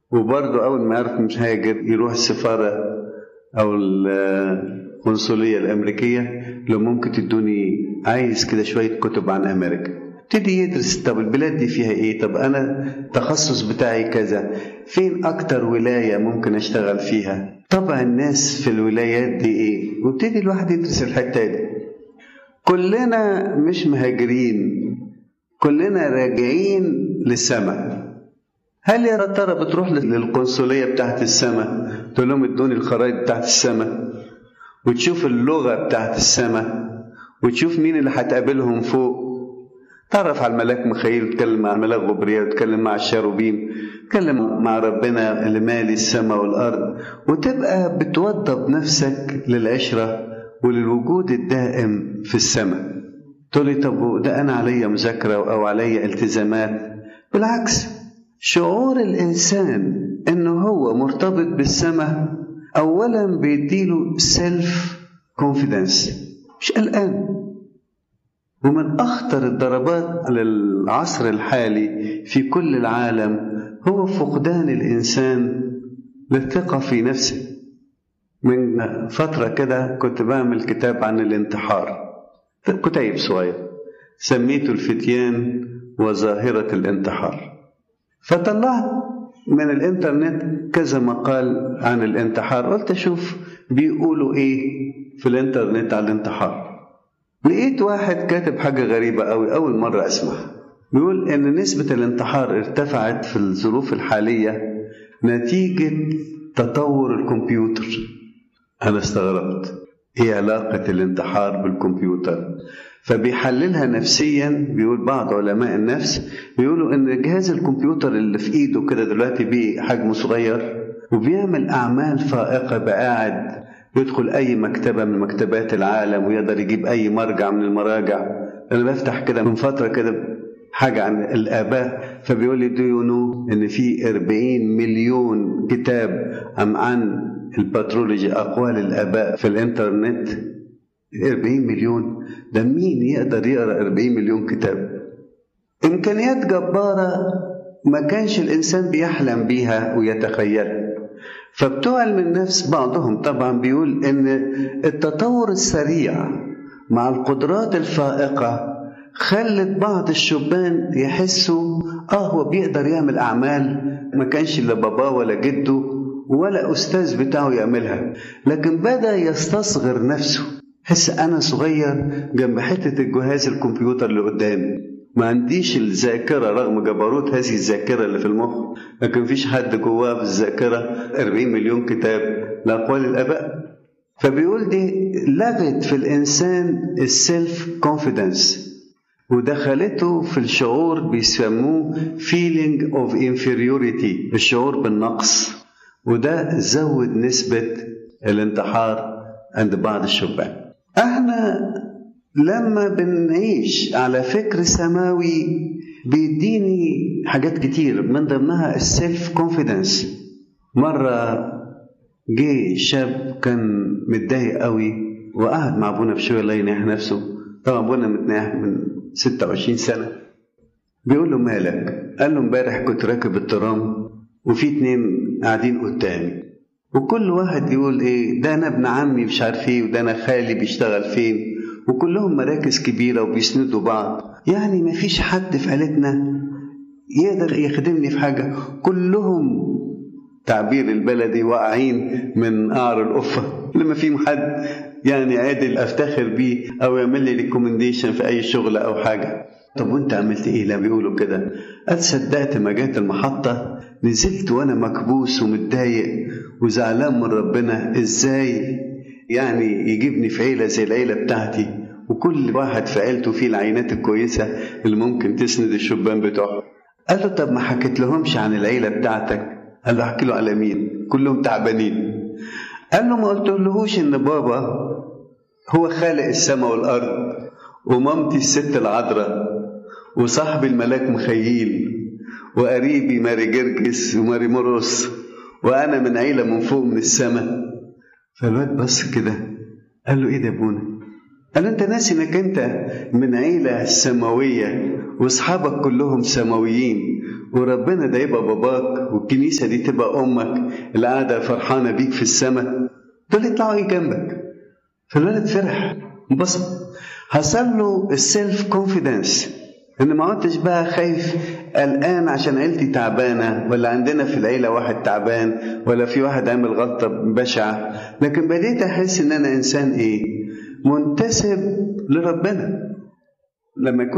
وبرضه أول ما يعرف مش هاجر يروح السفارة أو القنصلية الأمريكية لو ممكن تدوني عايز كده شوية كتب عن أمريكا ابتدي يدرس طب البلاد دي فيها ايه طب انا التخصص بتاعي كذا فين اكتر ولايه ممكن اشتغل فيها طبع الناس في الولايات دي ايه وابتدي الواحد يدرس الحته دي كلنا مش مهاجرين كلنا راجعين للسماء هل يا ترى بتروح للقنصليه بتاعت السماء تقول لهم ادوني الخرائط بتاعت السماء وتشوف اللغه بتاعت السماء وتشوف مين اللي هتقابلهم فوق تعرف على الملاك مخيل وتكلم مع الملاك غبريال وتكلم مع الشاروبيم تكلم مع ربنا اللي مالي السماء والارض وتبقى بتوضب نفسك للعشره وللوجود الدائم في السماء تقول لي طب ده انا عليا مذاكره او عليا التزامات بالعكس شعور الانسان انه هو مرتبط بالسماء اولا بيديله سيلف كونفيدنس مش قلقان ومن أخطر الضربات للعصر الحالي في كل العالم هو فقدان الإنسان للثقة في نفسه من فترة كده كنت بعمل كتاب عن الانتحار كتيب صغير سميته الفتيان وظاهرة الانتحار فطلعت من الانترنت كذا مقال عن الانتحار قلت اشوف بيقولوا ايه في الانترنت على الانتحار لقيت واحد كاتب حاجة غريبة أوي أول مرة أسمع بيقول إن نسبة الانتحار ارتفعت في الظروف الحالية نتيجة تطور الكمبيوتر أنا استغربت إيه علاقة الانتحار بالكمبيوتر فبيحللها نفسيا بيقول بعض علماء النفس بيقولوا ان جهاز الكمبيوتر اللي في ايده كده دلوقتي بيه حجمه صغير وبيعمل اعمال فائقه بقاعد يدخل اي مكتبه من مكتبات العالم ويقدر يجيب اي مرجع من المراجع انا بفتح كده من فتره كده حاجه عن الاباء فبيقول لي دو يو نو ان في 40 مليون كتاب عن عن الباترولوجي اقوال الاباء في الانترنت 40 مليون ده مين يقدر يقرا 40 مليون كتاب امكانيات جباره ما كانش الانسان بيحلم بيها ويتخيلها فبتوع علم النفس بعضهم طبعا بيقول ان التطور السريع مع القدرات الفائقه خلت بعض الشبان يحسوا اه هو بيقدر يعمل اعمال ما كانش لا باباه ولا جده ولا استاذ بتاعه يعملها لكن بدا يستصغر نفسه حس انا صغير جنب حته الجهاز الكمبيوتر اللي قدامي ما عنديش الذاكرة رغم جبروت هذه الذاكرة اللي في المخ لكن مفيش حد جواه في الذاكرة 40 مليون كتاب لأقوال الآباء فبيقول دي لغت في الإنسان السيلف كونفيدنس ودخلته في الشعور بيسموه feeling of inferiority الشعور بالنقص وده زود نسبة الانتحار عند بعض الشبان احنا لما بنعيش على فكر سماوي بيديني حاجات كتير من ضمنها السيلف كونفيدنس مرة جه شاب كان متضايق قوي وقعد مع ابونا بشوية الله ينيح نفسه طبعا ابونا متناح من 26 سنة بيقول له مالك قال له امبارح كنت راكب الترام وفي اتنين قاعدين قدامي وكل واحد يقول ايه ده انا ابن عمي مش عارف ايه وده انا خالي بيشتغل فين وكلهم مراكز كبيرة وبيسندوا بعض يعني ما فيش حد في عيلتنا يقدر يخدمني في حاجة كلهم تعبير البلدي واقعين من قعر القفة لما فيهم حد يعني عادل افتخر بيه او يعمل لي ريكومنديشن في اي شغل او حاجة طب وانت عملت ايه لما بيقولوا كده قد صدقت ما جت المحطة نزلت وانا مكبوس ومتضايق وزعلان من ربنا ازاي يعني يجيبني في عيلة زي العيلة بتاعتي وكل واحد في عيلته فيه العينات الكويسة اللي ممكن تسند الشبان بتوعه قال له طب ما حكيت لهمش عن العيلة بتاعتك قال له احكي له على مين كلهم تعبانين قال له ما قلتلهوش ان بابا هو خالق السماء والارض ومامتي الست العذراء وصاحبي الملاك مخيل وقريبي ماري جرجس وماري مرقص وانا من عيله من فوق من السماء فالواد بص كده قال له ايه ده يا ابونا قال له انت ناسي انك انت من عيله سماويه واصحابك كلهم سماويين وربنا ده يبقى باباك والكنيسة دي تبقى أمك اللي قاعدة فرحانة بيك في السماء دول يطلعوا إيه جنبك فالولد فرح انبسط حصل له السيلف كونفيدنس ان ما عدتش بقى خايف قلقان عشان عيلتي تعبانه ولا عندنا في العيله واحد تعبان ولا في واحد عامل غلطه بشعه لكن بديت احس ان انا انسان ايه منتسب لربنا لما يكون